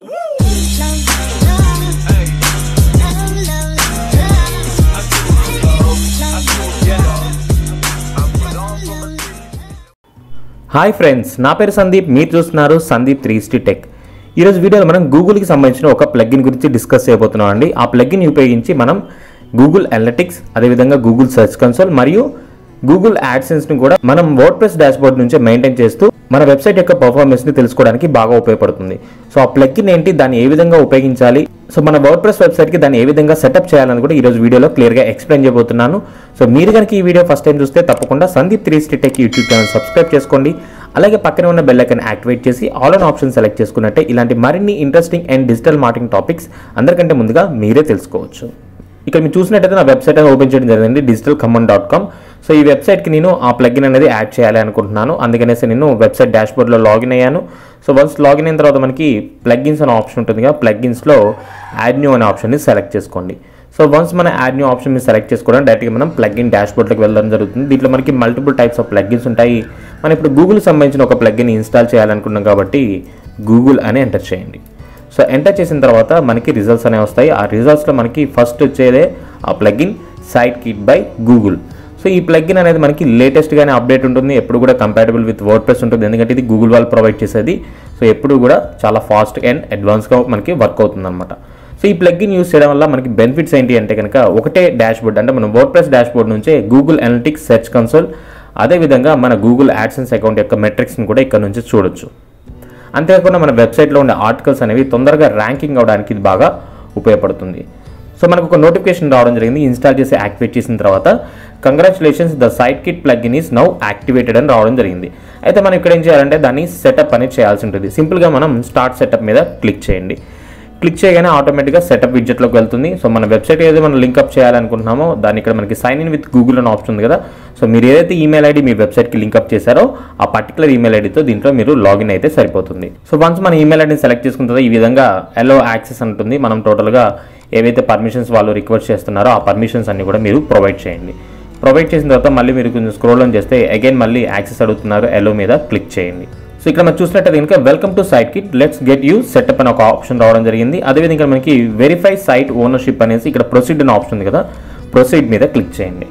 hi friends నా పేరు సందీప్ మీరు చూస్తున్నారు సందీప్ త్రీ స్టీ టెక్ ఈరోజు వీడియోలో మనం గూగుల్కి సంబంధించిన ఒక ప్లగ్ఇన్ గురించి డిస్కస్ చేయబోతున్నాం అండి ఆ ప్లగ్ఇన్ ఉపయోగించి మనం గూగుల్ అనలిటిక్స్ అదేవిధంగా గూగుల్ సెర్చ్ కన్సోల్ మరియు గూగుల్ యాడ్సెన్స్ని కూడా మనం వర్డ్ ప్రెస్ డాష్బోర్డ్ నుంచే మెయింటైన్ చేస్తూ మన వెబ్సైట్ యొక్క పర్ఫార్మెన్స్ని తెలుసుకోవడానికి బాగా ఉపయోగపడుతుంది సో ఆ ప్లగ్ఇన్ ఏంటి దాన్ని ఏ విధంగా ఉపయోగించాలి సో మన వర్డ్ ప్రెస్ వెబ్సైట్కి దాన్ని ఏ విధంగా సెటప్ చేయాలని కూడా ఈరోజు వీడియోలో క్లియర్గా ఎక్స్ప్లెయిన్ చేయబోతున్నాను సో మీరు కనుక ఈ వీడియో ఫస్ట్ టైం చూస్తే తప్పకుండా సందీప్ త్రీ స్టీ టెక్ యూట్యూబ్ ఛానల్ సబ్స్క్రైబ్ చేసుకోండి అలాగే పక్కన ఉన్న బెల్ ఐకన్ యాక్టివేట్ చేసి ఆల్ అన్ ఆప్షన్ సెలెక్ట్ చేసుకున్నట్టే ఇలాంటి మరిన్ని interesting and digital marketing topics అందరికంటే ముందుగా మీరే తెలుసుకోవచ్చు ఇక్కడ మీరు చూసినట్టయితే నా వెబ్సైట్ అనేది ఓపెన్ చేయడం జరిగింది digital Khammam dot com so ఈ వెబ్సైట్కి నేను ఆ ప్లగిన్ అనేది యాడ్ చేయాలి అనుకుంటున్నాను అందుకనేసి నేను వెబ్సైట్ డాష్బోర్డ్లో లాగిన్ అయ్యాను సో వన్స్ లాగిన్ అయిన తర్వాత మనకి ప్లగిన్స్ అనే ఆప్షన్ ఉంటుంది కదా ప్లగిన్స్లో యాడ్ న్యూ అనే ఆప్షన్ని సెలెక్ట్ చేసుకోండి సో వన్స్ మన యాడ్ న్యూ ఆప్షన్ మీద సెలెక్ట్ చేసుకోవడం డైరెక్ట్గా మనం ప్లగిన్ డాష్బోర్డ్లోకి వెళ్ళడం జరుగుతుంది దీంట్లో మనకి మల్టిపుల్ టైప్స్ ఆఫ్ ప్లగిన్స్ ఉంటాయి మనం ఇప్పుడు గూగుల్ సంబంధించిన ఒక ప్లగిన్ ఇన్స్టాల్ చేయాలనుకున్నాం కాబట్టి గూగుల్ అని ఎంటర్ చేయండి సో ఎంటర్ చేసిన తర్వాత మనకి రిజల్ట్స్ అనేవి వస్తాయి ఆ రిజల్ట్స్లో మనకి ఫస్ట్ వచ్చేదే ఆ plugin site kit by Google so ఈ ప్లగిన్ అనేది మనకి లేటెస్ట్గానే అప్డేట్ ఉంటుంది ఎప్పుడు కూడా కంపాటబుల్ విత్ వర్డ్ ప్రెస్ ఉంటుంది ఎందుకంటే ఇది గూగుల్ వాళ్ళు ప్రొవైడ్ చేసేది సో ఎప్పుడు కూడా చాలా ఫాస్ట్ అండ్ అడ్వాన్స్గా మనకి వర్క్ అవుతుంది అనమాట సో ఈ ప్లగిన్ యూస్ చేయడం వల్ల మనకి బెనిఫిట్స్ ఏంటి అంటే కనుక ఒకటే డాష్బోర్డ్ అంటే మనం వర్డ్ ప్రెస్ డాష్బోర్డ్ నుంచే గూగుల్ అనలిటిక్స్ సెర్చ్ కన్సోల్ అదేవిధంగా మన గూగుల్ యాడ్సెన్స్ అకౌంట్ యొక్క మెట్రిక్స్ని కూడా ఇక్కడ నుంచి చూడొచ్చు అంతేకాకుండా మన వెబ్సైట్లో ఉండే ఆర్టికల్స్ అనేవి తొందరగా ర్యాంకింగ్ అవడానికి ఇది బాగా ఉపయోగపడుతుంది సో మనకు ఒక నోటిఫికేషన్ రావడం జరిగింది ఇన్స్టాల్ చేసి యాక్టివేట్ చేసిన తర్వాత congratulations the site kit plugin is now activated అని రావడం జరిగింది అయితే మనం ఇక్కడ ఏం చేయాలంటే దాన్ని సెటప్ అనేది చేయాల్సి ఉంటుంది సింపుల్గా మనం స్టార్ట్ సెటప్ మీద క్లిక్ చేయండి క్లిక్ చేయగానే ఆటోమేటిక్గా సెటప్ విడ్జెట్లోకి వెళ్తుంది సో మన వెబ్సైట్ ఏదైతే మనం లింక్అప్ చేయాలనుకుంటున్నామో దాన్ని ఇక్కడ మనకి సైన్ ఇన్ విత్ గూగుల్ అని ఆప్షన్ ఉంది కదా సో మీరు ఏదైతే ఈమెయిల్ ఐడి మీ వెబ్సైట్కి లింక్అప్ చేశారో ఆ పర్టికులర్ ఈమెయిల్ ఐడితో దీంట్లో మీరు లాగిన్ అయితే సరిపోతుంది సో వన్స్ మన ఈమెయిల్ ఐడిని సెలెక్ట్ చేసుకున్న తర్వాత ఈ విధంగా ఎలో యాక్సెస్ ఉంటుంది మనం టోటల్గా ఏవైతే పర్మిషన్స్ వాళ్ళు రిక్వెస్ట్ చేస్తున్నారో ఆ పర్మిషన్స్ అన్ని కూడా మీరు ప్రొవైడ్ చేయండి ప్రొవైడ్ చేసిన తర్వాత మళ్ళీ మీరు కొంచెం స్క్రోల్ ఆన్ చేస్తే అగైన్ మళ్ళీ యాక్సెస్ అడుగుతున్నారు ఎలో మీద క్లిక్ చేయండి సో ఇక్కడ మనం చూసినట్టయితే కనుక welcome to site kit let's get you set up అని ఒక ఆప్షన్ రావడం జరిగింది అదేవిధంగా మనకి వెరిఫై సైట్ ఓనర్షిప్ అనేసి ఇక్కడ ప్రొసీడ్ అనే ఆప్షన్ ఉంది కదా ప్రొసీడ్ మీద క్లిక్ చేయండి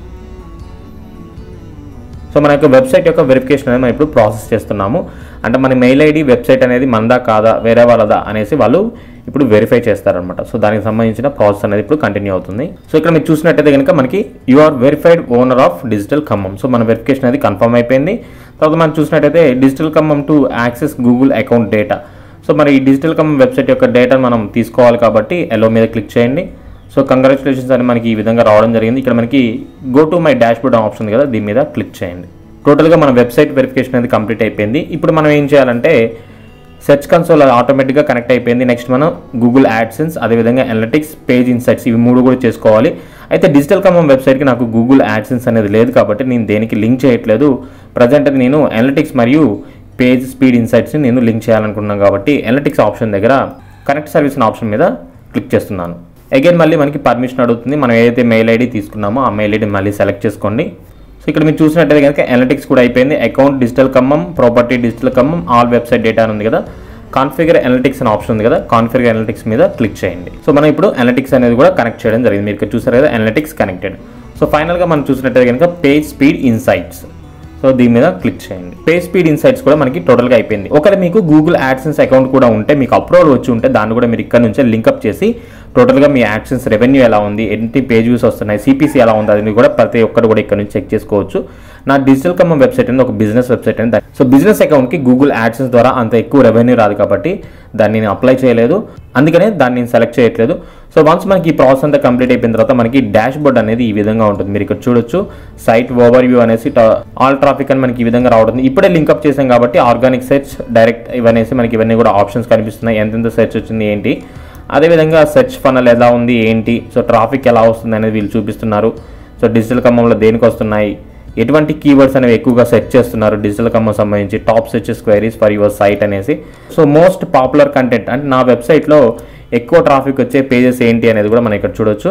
సో మన యొక్క వెబ్సైట్ యొక్క వెరిఫికేషన్ అనేది మనం ఇప్పుడు ప్రాసెస్ చేస్తున్నాము అంటే మన మెయిల్ ఐడి వెబ్సైట్ అనేది మందా కాదా వేరే వాళ్ళదా అనేసి వాళ్ళు ఇప్పుడు వెరిఫై చేస్తారనమాట సో దానికి సంబంధించిన ప్రాసెస్ అనేది ఇప్పుడు కంటిన్యూ అవుతుంది సో ఇక్కడ మీరు చూసినట్టయితే కనుక మనకి you are verified owner of digital Khammam so మన వెరిఫికేషన్ అనేది కన్ఫర్మ్ అయిపోయింది తర్వాత మనం చూసినట్టయితే digital Khammam to access Google account data so మరి ఈ డిజిటల్ ఖమ్మం వెబ్సైట్ యొక్క డేటాను మనం తీసుకోవాలి కాబట్టి ఎలో మీద క్లిక్ చేయండి సో కంగ్రాచులేషన్స్ అని మనకి ఈ విధంగా రావడం జరిగింది ఇక్కడ మనకి go to my dashboard option ఉంది కదా దీని మీద క్లిక్ చేయండి టోటల్గా మన వెబ్సైట్ వెరిఫికేషన్ అనేది కంప్లీట్ అయిపోయింది ఇప్పుడు మనం ఏం చేయాలంటే సెర్చ్ కన్సోల్ ఆటోమేటిక్గా కనెక్ట్ అయిపోయింది నెక్స్ట్ మనం గూగుల్ యాడ్సెన్స్ అదేవిధంగా అనలిటిక్స్ పేజ్ ఇన్సైట్స్ ఇవి మూడు కూడా చేసుకోవాలి అయితే డిజిటల్ కమం వెబ్సైట్కి నాకు గూగుల్ యాడ్సెన్స్ అనేది లేదు కాబట్టి నేను దేనికి లింక్ చేయట్లేదు ప్రజెంట్ నేను అనలిటిక్స్ మరియు పేజ్ స్పీడ్ ఇన్సైట్స్ని నేను లింక్ చేయాలనుకున్నాను కాబట్టి అనలిటిక్స్ ఆప్షన్ దగ్గర కనెక్ట్ సర్వీస్ ఆప్షన్ మీద క్లిక్ చేస్తున్నాను అగైన్ మళ్ళీ మనకి పర్మిషన్ అడుగుతుంది మనం ఏదైతే మెయిల్ ఐడి తీసుకున్నామో ఆ మెయిల్ ఐడి మళ్ళీ సెలెక్ట్ చేసుకోండి సో ఇక్కడ మీరు చూసినట్టయితే కనుక అనలిటిక్స్ కూడా అయిపోయింది account digital Khammam property digital Khammam all website data అని ఉంది కదా కాన్ఫిగర్ అనలిటిక్స్ అని ఆప్షన్ ఉంది కదా కాన్ఫిగర్ అనలిటిక్స్ మీద క్లిక్ చేయండి సో మనం ఇప్పుడు అనలిటిక్స్ అనేది కూడా కనెక్ట్ చేయడం జరిగింది మీరు ఇక్కడ చూసారు కదా అనలిటిక్స్ కనెక్టెడ్ సో ఫైనల్గా మనం చూసినట్టయితే కనుక పేజ్ స్పీడ్ ఇన్సైట్స్ సో దీని మీద క్లిక్ చేయండి పేజ్ స్పీడ్ ఇన్సైట్స్ కూడా మనకి టోటల్గా అయిపోయింది ఒకవేళ మీకు గూగుల్ యాడ్సెన్స్ అకౌంట్ కూడా ఉంటే మీకు అప్రూవల్ వచ్చి ఉంటే దాన్ని కూడా మీరు ఇక్కడ నుంచే లింకప్ చేసి టోటల్గా మీ యాడ్సెన్స్ రెవెన్యూ ఎలా ఉంది ఎన్ని పేజ్ వ్యూస్ వస్తున్నాయి సిపిసి ఎలా ఉంది అది కూడా ప్రతి ఒక్కరు కూడా ఇక్కడ నుంచి చెక్ చేసుకోవచ్చు నా డిజిటల్ కమ్మం వెబ్సైట్ అనేది ఒక బిజినెస్ వెబ్సైట్ అండి సో బిజినెస్ అకౌంట్కి గూగుల్ యాడ్సెన్స్ ద్వారా అంత ఎక్కువ రెవెన్యూ రాదు కాబట్టి దాన్ని నేను అప్లై చేయలేదు అందుకనే దాన్ని నేను సెలెక్ట్ చేయట్లేదు సో వన్స్ మనకి ఈ ప్రాసెస్ అంతా కంప్లీట్ అయిపోయిన తర్వాత మనకి డాష్ బోర్డ్ అనేది ఈ విధంగా ఉంటుంది మీరు ఇక్కడ చూడొచ్చు సైట్ ఓవర్ వ్యూ అనేసి ఆల్ ట్రాఫిక్ అని మనకి ఈ విధంగా రావడం ఇప్పుడే లింక్అప్ చేసాం కాబట్టి ఆర్గానిక్ సెర్చ్ డైరెక్ట్ ఇవనేసి మనకి ఇవన్నీ కూడా ఆప్షన్స్ కనిపిస్తున్నాయి ఎంతెంత సెర్చ్ వచ్చింది ఏంటి అదేవిధంగా సెర్చ్ ఫనల్ ఎలా ఉంది ఏంటి సో ట్రాఫిక్ ఎలా వస్తుంది అనేది వీళ్ళు చూపిస్తున్నారు సో డిజిటల్ కమ్మంలో దేనికి వస్తున్నాయి ఎటువంటి కీవర్డ్స్ అనేవి ఎక్కువగా సెర్చ్ చేస్తున్నారు డిజిటల్ కమ్మం సంబంధించి top searches queries for your site అనేసి సో మోస్ట్ పాపులర్ కంటెంట్ అంటే నా వెబ్సైట్లో ఎక్కువ ట్రాఫిక్ వచ్చే పేజెస్ ఏంటి అనేది కూడా మనం ఇక్కడ చూడొచ్చు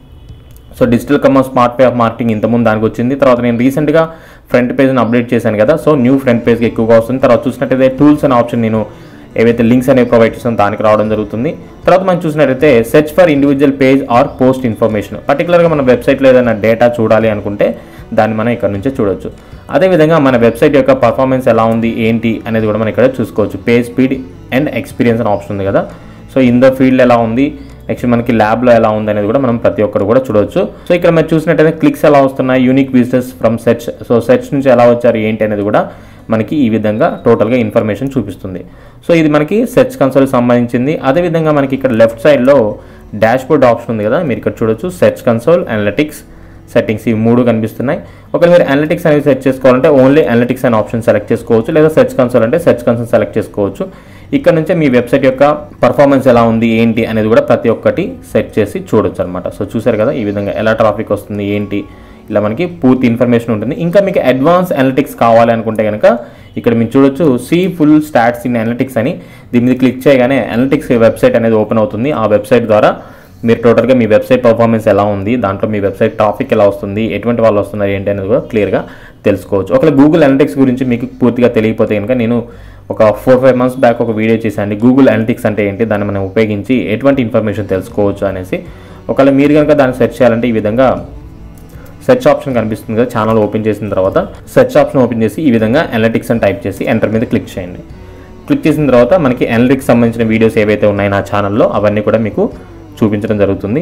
so digital Khammam smart pay of marketing ఇంతకుముందు దానికి వచ్చింది తర్వాత నేను రీసెంట్గా ఫ్రంట్ పేజ్ని అప్డేట్ చేశాను కదా సో న్యూ ఫ్రంట్ పేజ్కి ఎక్కువగా వస్తుంది తర్వాత చూసినట్టయితే టూల్స్ అనే ఆప్షన్ నేను ఏవైతే లింక్స్ అనేవి ప్రొవైడ్ చేస్తాం దానికి రావడం జరుగుతుంది తర్వాత మనం చూసినట్టయితే search for individual page or post information పర్టికులర్గా మన వెబ్సైట్లో ఏదైనా డేటా చూడాలి అనుకుంటే దాన్ని మనం ఇక్కడ నుంచే చూడొచ్చు అదేవిధంగా మన వెబ్సైట్ యొక్క పర్ఫార్మెన్స్ ఎలా ఉంది ఏంటి అనేది కూడా మనం ఇక్కడ చూసుకోవచ్చు పేజ్ స్పీడ్ అండ్ ఎక్స్పీరియన్స్ అనే ఆప్షన్ ఉంది కదా సో ఇన్ ద ఫీల్డ్ ఎలా ఉంది నెక్స్ట్ మనకి ల్యాబ్లో ఎలా ఉంది అనేది కూడా మనం ప్రతి ఒక్కరు కూడా చూడొచ్చు సో ఇక్కడ మీరు చూసినట్టయితే క్లిక్స్ ఎలా వస్తున్నాయి unique visitors from search so search నుంచి ఎలా వచ్చారు ఏంటి అనేది కూడా మనకి ఈ విధంగా టోటల్గా ఇన్ఫర్మేషన్ చూపిస్తుంది సో ఇది మనకి సెర్చ్ కన్సోల్ సంబంధించింది అదేవిధంగా మనకి ఇక్కడ లెఫ్ట్ సైడ్లో డాష్ బోర్డ్ ఆప్షన్ ఉంది కదా మీరు ఇక్కడ చూడొచ్చు సెర్చ్ కన్సోల్ అనలిటిక్స్ సెట్టింగ్స్ ఈ మూడు కనిపిస్తున్నాయి ఒకవేళ మీరు అనలిటిక్స్ అనేది సెట్ చేసుకోవాలంటే ఓన్లీ అనలిటిక్స్ అనే ఆప్షన్ సెలెక్ట్ చేసుకోవచ్చు లేదా సెర్చ్ కన్సోల్ అంటే సెర్చ్ కన్సోల్ సెలెక్ట్ చేసుకోవచ్చు ఇక్కడ నుంచే మీ వెబ్సైట్ యొక్క పర్ఫార్మెన్స్ ఎలా ఉంది ఏంటి అనేది కూడా ప్రతి ఒక్కటి సెట్ చేసి చూడొచ్చు అనమాట సో చూసారు కదా ఈ విధంగా ఎలా ట్రాఫిక్ వస్తుంది ఏంటి ఇలా మనకి పూర్తి ఇన్ఫర్మేషన్ ఉంటుంది ఇంకా మీకు అడ్వాన్స్ అనలిటిక్స్ కావాలి అనుకుంటే కనుక ఇక్కడ మీరు చూడొచ్చు see full stats in analytics అని దీని మీద క్లిక్ చేయగానే అనలిటిక్స్ వెబ్సైట్ అనేది ఓపెన్ అవుతుంది ఆ వెబ్సైట్ ద్వారా మీరు టోటల్గా మీ వెబ్సైట్ పర్ఫార్మెన్స్ ఎలా ఉంది దాంట్లో మీ వెబ్సైట్ ట్రాఫిక్ ఎలా వస్తుంది ఎటువంటి వాళ్ళు వస్తున్నారు ఏంటి అనేది కూడా క్లియర్గా తెలుసుకోవచ్చు ఒకవేళ గూగుల్ అనలిటిక్స్ గురించి మీకు పూర్తిగా తెలియకపోతే కనుక నేను ఒక ఫోర్ ఫైవ్ మంత్స్ బ్యాక్ ఒక వీడియో చేశాను గూగుల్ అనలిటిక్స్ అంటే ఏంటి దాన్ని మనం ఉపయోగించి ఎటువంటి ఇన్ఫర్మేషన్ తెలుసుకోవచ్చు అనేసి ఒకవేళ మీరు కనుక దాన్ని సెర్చ్ చేయాలంటే ఈ విధంగా సెర్చ్ ఆప్షన్ కనిపిస్తుంది కదా ఛానల్ ఓపెన్ చేసిన తర్వాత సెర్చ్ ఆప్షన్ ఓపెన్ చేసి ఈ విధంగా అనలిటిక్స్ అని టైప్ చేసి ఎంటర్ మీద క్లిక్ చేయండి క్లిక్ చేసిన తర్వాత మనకి అనలిటిక్స్ సంబంధించిన వీడియోస్ ఏవైతే ఉన్నాయో నా ఛానల్లో అవన్నీ కూడా మీకు చూపించడం జరుగుతుంది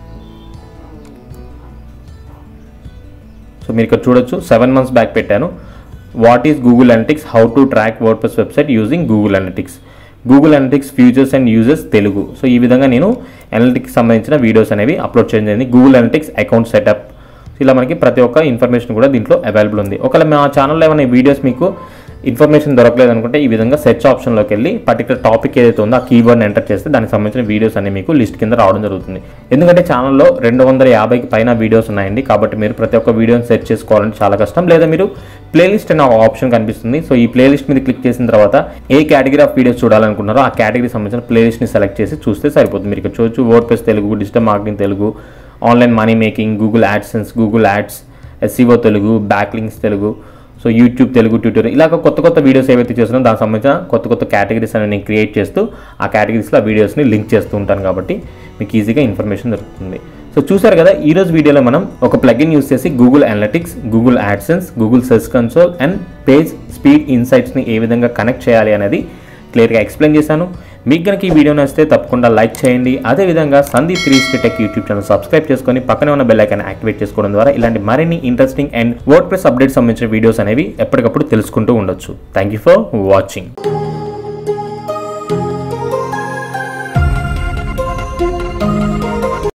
సో మీరు ఇక్కడ చూడొచ్చు సెవెన్ మంత్స్ బ్యాక్ పెట్టాను what is Google Analytics how to track WordPress website using Google Analytics Google Analytics features and users Telugu so ఈ విధంగా నేను అనలిటిక్స్ సంబంధించిన వీడియోస్ అనేవి అప్లోడ్ చేయడం జరిగింది గూగుల్ అనలిటిక్స్ అకౌంట్ సెటప్ ఇలా మనకి ప్రతి ఒక్క ఇన్ఫర్మేషన్ కూడా దీంట్లో అవైలబుల్ ఉంది ఒకవేళ మా ఛానల్లో ఏమైనా వీడియోస్ మీకు ఇన్ఫర్మేషన్ దొరకలేదు అనుకుంటే ఈ విధంగా సెర్చ్ ఆప్షన్లోకి వెళ్ళి పర్టికులర్ టాపిక్ ఏదైతే ఉందో ఆ కీవర్డ్ని ఎంటర్ చేస్తే దానికి సంబంధించిన వీడియోస్ అన్ని మీకు లిస్ట్ కింద రావడం జరుగుతుంది ఎందుకంటే ఛానల్లో రెండు వందల యాభైకి పైన వీడియోస్ ఉన్నాయండి కాబట్టి మీరు ప్రతి ఒక్క వీడియోని సెర్చ్ చేసుకోవాలంటే చాలా కష్టం లేదా మీరు ప్లేలిస్ట్ అనే ఆప్షన్ కనిపిస్తుంది సో ఈ ప్లేలిస్ట్ మీద క్లిక్ చేసిన తర్వాత ఏ కేటగిరీ ఆఫ్ వీడియోస్ చూడాలనుకున్నారో ఆ కేటగిరీ సంబంధించిన ప్లేలిస్ట్ని సెలెక్ట్ చేసి చూస్తే సరిపోతుంది మీరు ఇక్కడ చూడొచ్చు WordPress Telugu digital marketing Telugu online money making Google AdSense Google Ads SEO Telugu backlinks Telugu so YouTube Telugu tutorial ఇలాగ కొత్త కొత్త వీడియోస్ ఏవైతే చేస్తున్నారో దానికి సంబంధించిన కొత్త కొత్త కేటగిరీస్ అనేవి నేను క్రియేట్ చేస్తూ ఆ కేటగిరీస్లో ఆ వీడియోస్ని లింక్ చేస్తూ ఉంటాను కాబట్టి మీకు ఈజీగా ఇన్ఫర్మేషన్ దొరుకుతుంది సో చూసారు కదా ఈ రోజు వీడియోలో మనం ఒక ప్లగిన్ యూస్ చేసి Google Analytics Google AdSense Google search console and page speed ఇన్సైట్స్ని ఏ విధంగా కనెక్ట్ చేయాలి అనేది క్లియర్గా ఎక్స్ప్లెయిన్ చేశాను మీకు కనుక ఈ వీడియో నచ్చితే తప్పకుండా లైక్ చేయండి అదేవిధంగా Sandeep three tech YouTube channel subscribe చేసుకొని పక్కనే ఉన్న బెల్ ఐకాన్ యాక్టివేట్ చేసుకోవడం ద్వారా ఇలాంటి మరిన్ని interesting and WordPress updates సంబంధించిన వీడియోస్ అనేవి ఎప్పటికప్పుడు తెలుసుకుంటూ ఉండొచ్చు థ్యాంక్ యూ ఫర్ వాచింగ్